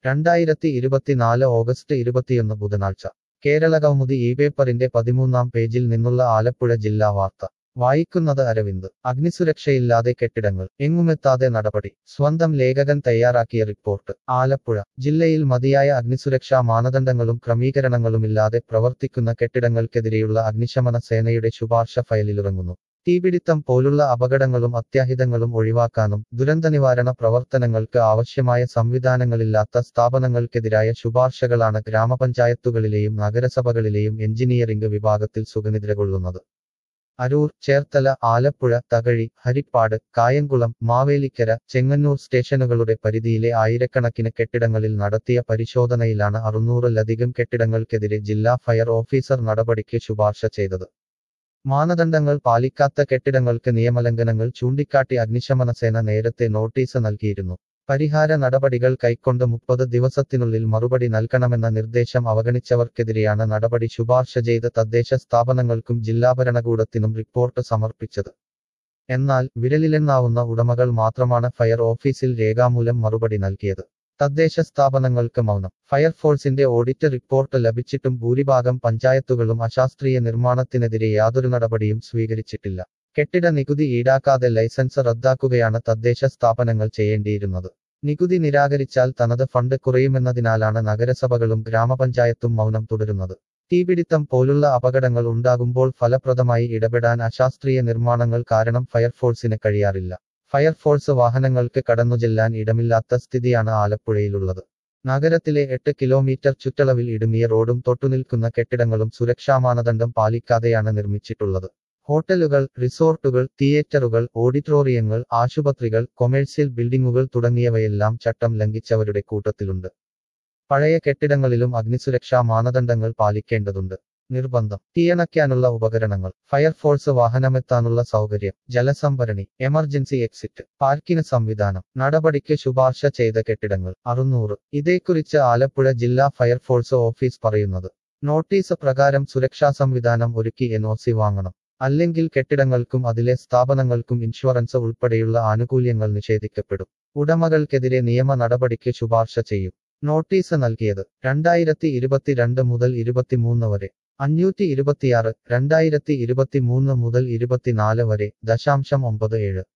രണ്ടായിരത്തി ഇരുപത്തിനാല് ഓഗസ്റ്റ് ഇരുപത്തിയൊന്ന് ബുധനാഴ്ച കേരള കൗമുദി ഈ പേപ്പറിന്റെ പതിമൂന്നാം പേജിൽ നിന്നുള്ള ആലപ്പുഴ ജില്ലാ വാർത്ത വായിക്കുന്നത് അരവിന്ദ് അഗ്നിസുരക്ഷയില്ലാതെ കെട്ടിടങ്ങൾ എങ്ങുമെത്താതെ നടപടി സ്വന്തം ലേഖകൻ തയ്യാറാക്കിയ റിപ്പോർട്ട് ആലപ്പുഴ ജില്ലയിൽ മതിയായ അഗ്നിസുരക്ഷാ മാനദണ്ഡങ്ങളും ക്രമീകരണങ്ങളുമില്ലാതെ പ്രവർത്തിക്കുന്ന കെട്ടിടങ്ങൾക്കെതിരെയുള്ള അഗ്നിശമന സേനയുടെ ശുപാർശ ഫയലിലിറങ്ങുന്നു തീപിടിത്തം പോലുള്ള അപകടങ്ങളും അത്യാഹിതങ്ങളും ഒഴിവാക്കാനും ദുരന്തനിവാരണ പ്രവർത്തനങ്ങൾക്ക് ആവശ്യമായ സംവിധാനങ്ങളില്ലാത്ത സ്ഥാപനങ്ങൾക്കെതിരായ ശുപാർശകളാണ് ഗ്രാമപഞ്ചായത്തുകളിലെയും നഗരസഭകളിലെയും എഞ്ചിനീയറിംഗ് വിഭാഗത്തിൽ സുഖനിദ്രകൊള്ളുന്നത് അരൂർ ചേർത്തല ആലപ്പുഴ തകഴി ഹരിപ്പാട് കായംകുളം മാവേലിക്കര ചെങ്ങന്നൂർ സ്റ്റേഷനുകളുടെ പരിധിയിലെ ആയിരക്കണക്കിന് കെട്ടിടങ്ങളിൽ നടത്തിയ പരിശോധനയിലാണ് അറുന്നൂറിലധികം കെട്ടിടങ്ങൾക്കെതിരെ ജില്ലാ ഫയർ ഓഫീസർ നടപടിക്ക് ശുപാർശ ചെയ്തത് മാനദണ്ഡങ്ങൾ പാലിക്കാത്ത കെട്ടിടങ്ങൾക്ക് നിയമലംഘനങ്ങൾ ചൂണ്ടിക്കാട്ടി അഗ്നിശമന സേന നേരത്തെ നോട്ടീസ് നൽകിയിരുന്നു പരിഹാര നടപടികൾ കൈക്കൊണ്ട് മുപ്പത് ദിവസത്തിനുള്ളിൽ മറുപടി നൽകണമെന്ന നിർദ്ദേശം അവഗണിച്ചവർക്കെതിരെയാണ് നടപടി ശുപാർശ ചെയ്ത് തദ്ദേശ സ്ഥാപനങ്ങൾക്കും ജില്ലാ ഭരണകൂടത്തിനും റിപ്പോർട്ട് സമർപ്പിച്ചത് എന്നാൽ വിരലിലെണ്ണാവുന്ന ഉടമകൾ മാത്രമാണ് ഫയർ ഓഫീസിൽ രേഖാമൂലം മറുപടി നൽകിയത് തദ്ദേശ സ്ഥാപനങ്ങൾക്ക് മൗനം ഫയർഫോഴ്സിന്റെ ഓഡിറ്റ് റിപ്പോർട്ട് ലഭിച്ചിട്ടും ഭൂരിഭാഗം പഞ്ചായത്തുകളും അശാസ്ത്രീയ നിർമ്മാണത്തിനെതിരെ യാതൊരു നടപടിയും സ്വീകരിച്ചിട്ടില്ല കെട്ടിട നികുതി ഈടാക്കാതെ ലൈസൻസ് റദ്ദാക്കുകയാണ് തദ്ദേശ സ്ഥാപനങ്ങൾ ചെയ്യേണ്ടിയിരുന്നത് നികുതി നിരാകരിച്ചാൽ തനത് ഫണ്ട് കുറയുമെന്നതിനാലാണ് നഗരസഭകളും ഗ്രാമപഞ്ചായത്തും മൗനം തുടരുന്നത് തീപിടിത്തം പോലുള്ള അപകടങ്ങൾ ഉണ്ടാകുമ്പോൾ ഫലപ്രദമായി ഇടപെടാൻ അശാസ്ത്രീയ നിർമ്മാണങ്ങൾ കാരണം ഫയർഫോഴ്സിന് കഴിയാറില്ല ഫയർഫോഴ്സ് വാഹനങ്ങൾക്ക് കടന്നുചെല്ലാൻ ഇടമില്ലാത്ത സ്ഥിതിയാണ് ആലപ്പുഴയിലുള്ളത് നഗരത്തിലെ എട്ട് കിലോമീറ്റർ ചുറ്റളവിൽ ഇടുങ്ങിയ റോഡും തൊട്ടുനിൽക്കുന്ന കെട്ടിടങ്ങളും സുരക്ഷാ മാനദണ്ഡം പാലിക്കാതെയാണ് നിർമ്മിച്ചിട്ടുള്ളത് ഹോട്ടലുകൾ റിസോർട്ടുകൾ തിയേറ്ററുകൾ ഓഡിറ്റോറിയങ്ങൾ ആശുപത്രികൾ കൊമേഴ്സ്യൽ ബിൽഡിംഗുകൾ തുടങ്ങിയവയെല്ലാം ചട്ടം ലംഘിച്ചവരുടെ കൂട്ടത്തിലുണ്ട് പഴയ കെട്ടിടങ്ങളിലും അഗ്നിസുരക്ഷാ മാനദണ്ഡങ്ങൾ പാലിക്കേണ്ടതുണ്ട് നിർബന്ധം തീയണയ്ക്കാനുള്ള ഉപകരണങ്ങൾ ഫയർഫോഴ്സ് വാഹനമെത്താനുള്ള സൗകര്യം ജലസംഭരണി എമർജൻസി എക്സിറ്റ് പാർക്കിന് സംവിധാനം നടപടിക്ക് ശുപാർശ ചെയ്ത കെട്ടിടങ്ങൾ അറുന്നൂറ് ഇതേക്കുറിച്ച് ആലപ്പുഴ ജില്ലാ ഫയർഫോഴ്സ് ഓഫീസ് പറയുന്നത് നോട്ടീസ് പ്രകാരം സുരക്ഷാ സംവിധാനം ഒരുക്കി എൻഒസി വാങ്ങണം അല്ലെങ്കിൽ കെട്ടിടങ്ങൾക്കും അതിലെ സ്ഥാപനങ്ങൾക്കും ഇൻഷുറൻസ് ഉൾപ്പെടെയുള്ള ആനുകൂല്യങ്ങൾ നിഷേധിക്കപ്പെടും ഉടമകൾക്കെതിരെ നിയമ നടപടിക്ക് ശുപാർശ ചെയ്യും നോട്ടീസ് നൽകിയത് രണ്ടായിരത്തി ഇരുപത്തിരണ്ട് മുതൽ ഇരുപത്തിമൂന്ന് വരെ അഞ്ഞൂറ്റി ഇരുപത്തിയാറ് രണ്ടായിരത്തി ഇരുപത്തിമൂന്ന് മുതൽ ഇരുപത്തിനാല് വരെ ദശാംശം ഒമ്പത് ഏഴ്